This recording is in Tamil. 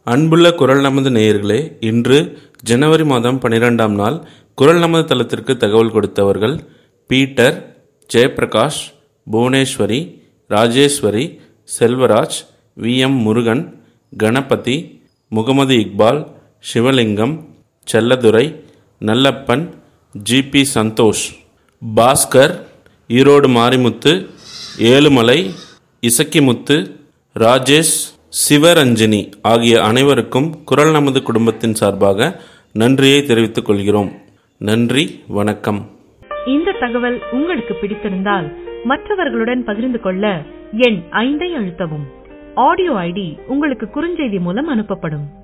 அன்புள்ள குரல் நமது நேயர்களே இன்று ஜனவரி மாதம் பன்னிரெண்டாம் நாள் குரல் நமது தளத்திற்கு தகவல் கொடுத்தவர்கள் Peter Jayaprakash Bhuvaneswari Rajeswari Selvaraj V M Murugan Ganapathi Mohammed Iqbal Sivalingam Selladurai Nallappan GP Santhosh Bhaskar Erode Marimuthu Ezhumalai Isakkimuthu Rajesh Sivaranjani ஆகிய அனைவருக்கும் குரல் நமது குடும்பத்தின் சார்பாக நன்றியை தெரிவித்துக் கொள்கிறோம் நன்றி வணக்கம் இந்த தகவல் உங்களுக்கு பிடித்திருந்தால் மற்றவர்களுடன் பகிர்ந்து கொள்ள எண் ஐந்தை அழுத்தவும் ஆடியோ ஐடி உங்களுக்கு குறுஞ்செய்தி மூலம் அனுப்பப்படும்